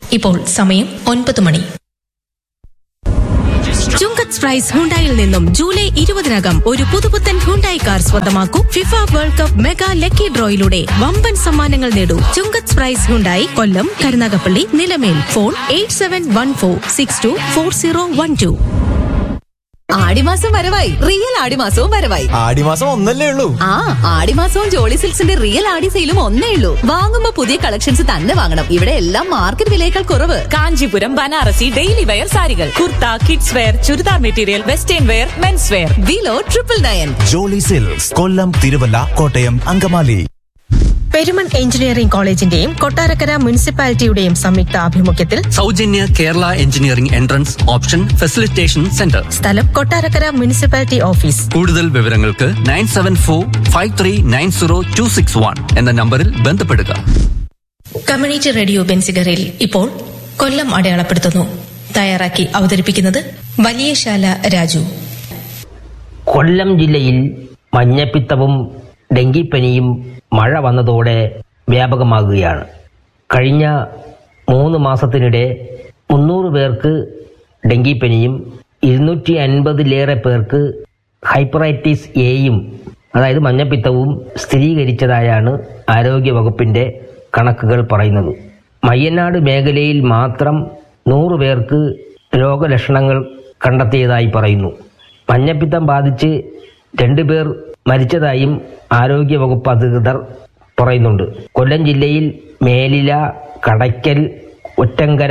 ഇപ്പോൾ സമയം ഒൻപത് മണി ചുങ്കത്ത് പ്രൈസ് ഹുണ്ടായിൽ നിന്നും ജൂലൈ ഇരുപതിനകം ഒരു പുതുപുത്തൻ ഹുണ്ടായി കാർ സ്വന്തമാക്കൂ FIFA world cup mega lucky ഡ്രോയിലൂടെ വമ്പൻ സമ്മാനങ്ങൾ നേടൂ Chungath price Hyundai Kollam Karunagappally Nilamel phone eight seven one four six two four zero one two ആടിമാസം വരവായി റിയൽ ആടിമാസവും വരവായി ആടിമാസം ഒന്നല്ലേ ഉള്ളൂ ആ ആടിമാസവും ജോളി സിൽക്സിന്റെ റിയൽ ആടി സെയിലും ഒന്നേ ഉള്ളൂ വാങ്ങുമ്പോ പുതിയ കളക്ഷൻസ് തന്നെ വാങ്ങണം ഇവിടെ എല്ലാം മാർക്കറ്റ് വിലയേക്കാൾ കുറവ് കാഞ്ചീപുരം ബനാറസി ഡെയിലി വെയർ സാരികൾ kurta kids wear churidar material western wear mens wear below triple nine Jolly silks Kollam Thiruvalla Kottayam Angamaly Perumon engineering കോളേജിന്റെയും കൊട്ടാരക്കര മുനിസിപ്പാലിറ്റിയുടെയും സംയുക്ത ആഭിമുഖ്യത്തിൽ സൗജന്യ Kerala engineering entrance option facilitation centre സ്ഥലം കൊട്ടാരക്കര മുനിസിപ്പാലിറ്റി ഓഫീസ് കൂടുതൽ വിവരങ്ങൾക്ക് nine seven four five three nine zero two six one എന്ന നമ്പറിൽ ബന്ധപ്പെടുക കമ്മ്യൂണിറ്റി റേഡിയോ ബെൻസിഗറിൽ ഇപ്പോൾ കൊല്ലം അടയാളപ്പെടുത്തുന്നു തയ്യാറാക്കി അവതരിപ്പിക്കുന്നത് വലിയശാല രാജു കൊല്ലം ജില്ലയിൽ മഞ്ഞപ്പിത്തവും ഡെങ്കിപ്പനിയും മഴ വന്നതോടെ വ്യാപകമാകുകയാണ് കഴിഞ്ഞ മൂന്ന് മാസത്തിനിടെ മുന്നൂറ് പേർക്ക് ഡെങ്കിപ്പനിയും ഇരുന്നൂറ്റി അൻപതിലേറെ പേർക്ക് ഹൈപ്പറൈറ്റിസ് എയും അതായത് മഞ്ഞപ്പിത്തവും സ്ഥിരീകരിച്ചതായാണ് ആരോഗ്യവകുപ്പിന്റെ കണക്കുകൾ പറയുന്നത് മയ്യനാട് മേഖലയിൽ മാത്രം നൂറ് പേർക്ക് രോഗലക്ഷണങ്ങൾ കണ്ടെത്തിയതായി പറയുന്നു മഞ്ഞപ്പിത്തം ബാധിച്ച് രണ്ടുപേർ മരിച്ചതായും ആരോഗ്യവകുപ്പ് അധികൃതർ പറയുന്നുണ്ട് കൊല്ലം ജില്ലയിൽ മേലില കടയ്ക്കൽ ഒറ്റങ്കര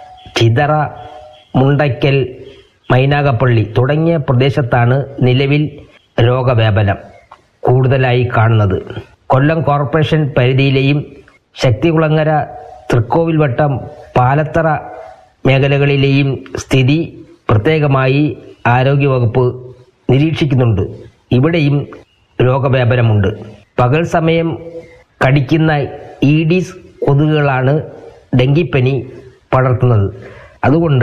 ചിതറ മുണ്ടയ്ക്കൽ മൈനാഗപ്പള്ളി തുടങ്ങിയ പ്രദേശത്താണ് നിലവിൽ രോഗവ്യാപനം കൂടുതലായി കാണുന്നത് കൊല്ലം കോർപ്പറേഷൻ പരിധിയിലെയും ശക്തികുളങ്ങര തൃക്കോവിൽവട്ടം പാലത്തറ മേഖലകളിലെയും സ്ഥിതി പ്രത്യേകമായി ആരോഗ്യവകുപ്പ് നിരീക്ഷിക്കുന്നുണ്ട് ഇവിടെയും രോഗവ്യാപനമുണ്ട് പകൽ സമയം കടിക്കുന്ന ഈഡീസ് കൊതുകുകളാണ് ഡെങ്കിപ്പനി പടർത്തുന്നത് അതുകൊണ്ട്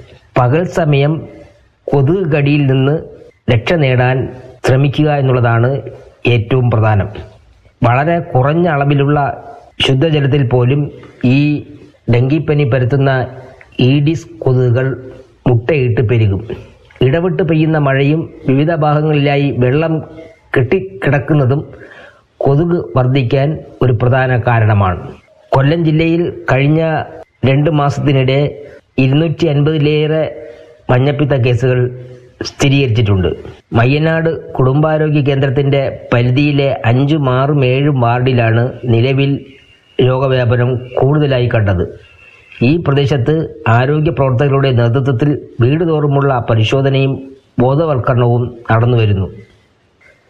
പകൽ സമയം കൊതുക് കടിയിൽ നിന്ന് രക്ഷ നേടാൻ ശ്രമിക്കുക എന്നുള്ളതാണ് ഏറ്റവും പ്രധാനം വളരെ കുറഞ്ഞ അളവിലുള്ള ശുദ്ധജലത്തിൽ പോലും ഈ ഡെങ്കിപ്പനി പരത്തുന്ന ഈഡിസ് കൊതുകുകൾ മുട്ടയിട്ട് പെരുകും ഇടവിട്ട് പെയ്യുന്ന മഴയും വിവിധ ഭാഗങ്ങളിലായി വെള്ളം കെട്ടിക്കിടക്കുന്നതും കൊതുക് വർദ്ധിക്കാൻ ഒരു പ്രധാന കാരണമാണ് കൊല്ലം ജില്ലയിൽ കഴിഞ്ഞ രണ്ട് മാസത്തിനിടെ ഇരുന്നൂറ്റി അൻപതിലേറെ മഞ്ഞപ്പിത്ത കേസുകൾ സ്ഥിരീകരിച്ചിട്ടുണ്ട് മയ്യനാട് കുടുംബാരോഗ്യ കേന്ദ്രത്തിന്റെ പരിധിയിലെ അഞ്ചും ആറും ഏഴും വാർഡിലാണ് നിലവിൽ രോഗവ്യാപനം കൂടുതലായി കണ്ടത് ഈ പ്രദേശത്ത് ആരോഗ്യ പ്രവർത്തകരുടെ നേതൃത്വത്തിൽ വീട് തോറുമുള്ള പരിശോധനയും ബോധവൽക്കരണവും നടന്നുവരുന്നു